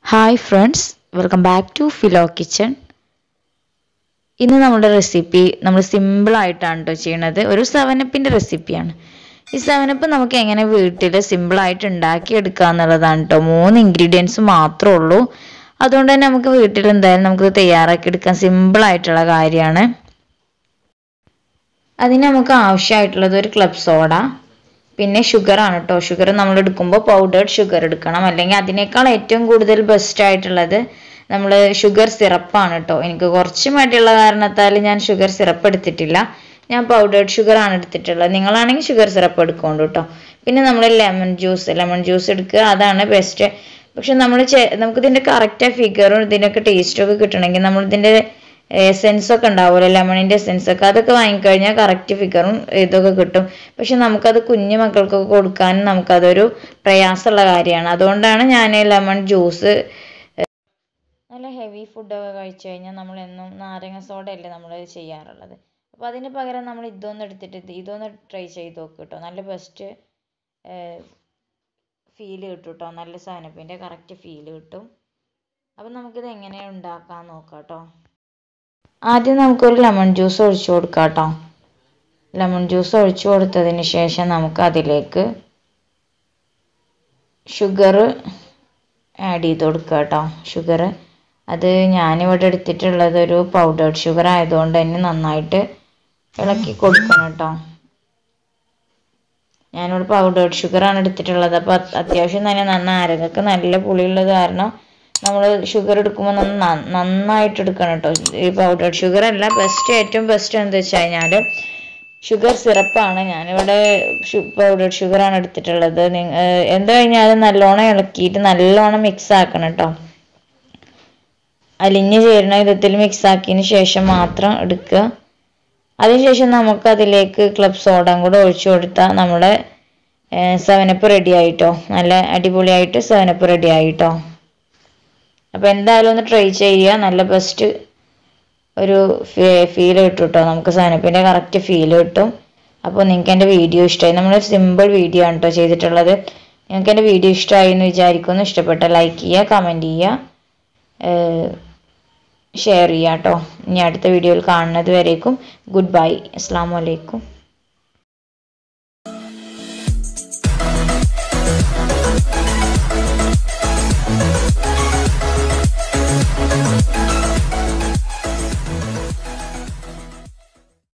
hi friends welcome back to Philo Kitchen ഇന്ന് നമ്മുടെ recipe നമ്മൾ സിമ്പിളായിട്ടാണ് കേട്ടോ ചെയ്യണത് ഒരു സെവനപ്പിൻ്റെ റെസിപ്പിയാണ് ഈ സെവനപ്പ് നമുക്ക് എങ്ങനെ വീട്ടിൽ സിമ്പിളായിട്ട് ഉണ്ടാക്കിയെടുക്കുക എന്നുള്ളതാണ് കേട്ടോ മൂന്ന് ഇൻഗ്രീഡിയൻസ് മാത്രമേ ഉള്ളൂ അതുകൊണ്ട് തന്നെ നമുക്ക് വീട്ടിൽ എന്തായാലും നമുക്ക് തയ്യാറാക്കി എടുക്കാൻ സിമ്പിളായിട്ടുള്ള കാര്യമാണ് അതിന് നമുക്ക് ആവശ്യമായിട്ടുള്ളത് ഒരു ക്ലബ് സോഡ പിന്നെ ഷുഗർ ആണ് കേട്ടോ ഷുഗർ നമ്മൾ എടുക്കുമ്പോൾ പൗഡേർഡ് ഷുഗർ എടുക്കണം അല്ലെങ്കിൽ അതിനേക്കാൾ ഏറ്റവും കൂടുതൽ ബെസ്റ്റ് ആയിട്ടുള്ളത് നമ്മൾ ഷുഗർ സിറപ്പാണ് കേട്ടോ എനിക്ക് കുറച്ച് മടിയുള്ള കാരണത്താൽ ഞാൻ ഷുഗർ സിറപ്പ് എടുത്തിട്ടില്ല ഞാൻ പൗഡേർഡ് ഷുഗർ ആണ് എടുത്തിട്ടുള്ളത് നിങ്ങളാണെങ്കിൽ ഷുഗർ സിറപ്പ് എടുക്കൊണ്ട് കേട്ടോ പിന്നെ നമ്മൾ ലെമൺ ജ്യൂസ് ലെമൺ ജ്യൂസ് എടുക്കുക അതാണ് ബെസ്റ്റ് പക്ഷെ നമ്മൾ നമുക്ക് ഇതിൻ്റെ കറക്റ്റ് ഫിഗറും ഇതിൻ്റെയൊക്കെ ടേസ്റ്റും ഒക്കെ കിട്ടണമെങ്കിൽ നമ്മൾ ഇതിൻ്റെ എസെൻസ് ഒക്കെ ഉണ്ടാവുമല്ലോ ലെമണിൻ്റെ എസെൻസ് ഒക്കെ അതൊക്കെ വാങ്ങിക്കഴിഞ്ഞാൽ കറക്റ്റ് ഫിഗറും ഇതൊക്കെ കിട്ടും പക്ഷെ നമുക്കത് കുഞ്ഞു മക്കൾക്കൊക്കെ കൊടുക്കാനും നമുക്കതൊരു പ്രയാസമുള്ള കാര്യമാണ് അതുകൊണ്ടാണ് ഞാൻ ലെമൺ ജ്യൂസ് നല്ല ഹെവി ഫുഡൊക്കെ കഴിച്ചു കഴിഞ്ഞാൽ നമ്മൾ എന്നും നാരങ്ങ സോഡ അല്ലേ നമ്മൾ ചെയ്യാറുള്ളത് അപ്പോൾ അതിന് പകരം നമ്മൾ ഇതൊന്നും എടുത്തിട്ട് ഇതൊന്ന് ട്രൈ ചെയ്ത് നോക്ക് കേട്ടോ നല്ല ബെസ്റ്റ് ഫീൽ കിട്ടും കേട്ടോ നല്ല സാധനപ്പിൻ്റെ കറക്റ്റ് ഫീൽ കിട്ടും അപ്പം നമുക്കിത് എങ്ങനെ ഉണ്ടാക്കാൻ നോക്കാം കേട്ടോ ആദ്യം നമുക്കൊരു ലെമൺ ജ്യൂസ് ഒഴിച്ചു കൊടുക്കാം കേട്ടോ ലെമൺ ജ്യൂസ് ഒഴിച്ചു കൊടുത്തതിന് ശേഷം നമുക്ക് അതിലേക്ക് ഷുഗർ ആഡ് ചെയ്ത് കൊടുക്കുക കേട്ടോ ഷുഗർ അത് ഞാനിവിടെ എടുത്തിട്ടുള്ളത് ഒരു പൗഡേർഡ് ഷുഗർ ആയതുകൊണ്ട് തന്നെ നന്നായിട്ട് ഇളക്കി കൊടുക്കണം കേട്ടോ ഞാനിവിടെ പൗഡേർഡ് ഷുഗറാണ് എടുത്തിട്ടുള്ളത് അപ്പോൾ അത്യാവശ്യം തന്നെ നന്ന ആരോഗ്യമൊക്കെ നല്ല പുളിയുള്ളത് കാരണം നമ്മൾ ഷുഗർ എടുക്കുമ്പോൾ നന്നായിട്ട് എടുക്കണം കേട്ടോ ഈ പൗഡേർഡ് ഷുഗർ അല്ല ബെസ്റ്റ് ഏറ്റവും ബെസ്റ്റ് എന്താ വെച്ച് കഴിഞ്ഞാൽ ഷുഗർ സിറപ്പാണ് ഞാനിവിടെ പൗഡേർഡ് ഷുഗറാണ് എടുത്തിട്ടുള്ളത് എന്ത് കഴിഞ്ഞാലും നല്ലോണം ഇളക്കിയിട്ട് നല്ലോണം മിക്സ് ആക്കണം കേട്ടോ അലിഞ്ഞ് ചേരുന്ന വിധത്തിൽ മിക്സ് ആക്കിയതിന് ശേഷം മാത്രം എടുക്കുക അതിനുശേഷം നമുക്ക് അതിലേക്ക് ക്ലബ് സോഡയും കൂടെ ഒഴിച്ചു കൊടുത്താൽ നമ്മുടെ സെവനപ്പ് റെഡി ആയിട്ടോ നല്ല അടിപൊളിയായിട്ട് സെവനപ്പ് റെഡി ആയിട്ടോ അപ്പോൾ എന്തായാലും ഒന്ന് ട്രൈ ചെയ്യുക നല്ല ബെസ്റ്റ് ഒരു ഫീൽ കിട്ടും കേട്ടോ നമുക്ക് സനപ്പിൻ്റെ കറക്റ്റ് ഫീൽ കിട്ടും അപ്പോൾ നിങ്ങൾക്ക് എൻ്റെ വീഡിയോ ഇഷ്ടമായി നമ്മൾ സിമ്പിൾ വീഡിയോ ആണ് കേട്ടോ ചെയ്തിട്ടുള്ളത് നിങ്ങൾക്ക് എൻ്റെ വീഡിയോ ഇഷ്ടമായി എന്ന് വിചാരിക്കുന്നു ഇഷ്ടപ്പെട്ട ലൈക്ക് ചെയ്യുക കമൻറ്റ് ചെയ്യുക ഷെയർ ചെയ്യുക കേട്ടോ ഇനി അടുത്ത വീഡിയോയിൽ കാണുന്നത് വരേക്കും ഗുഡ് ബൈ അസ്സാം വലൈക്കും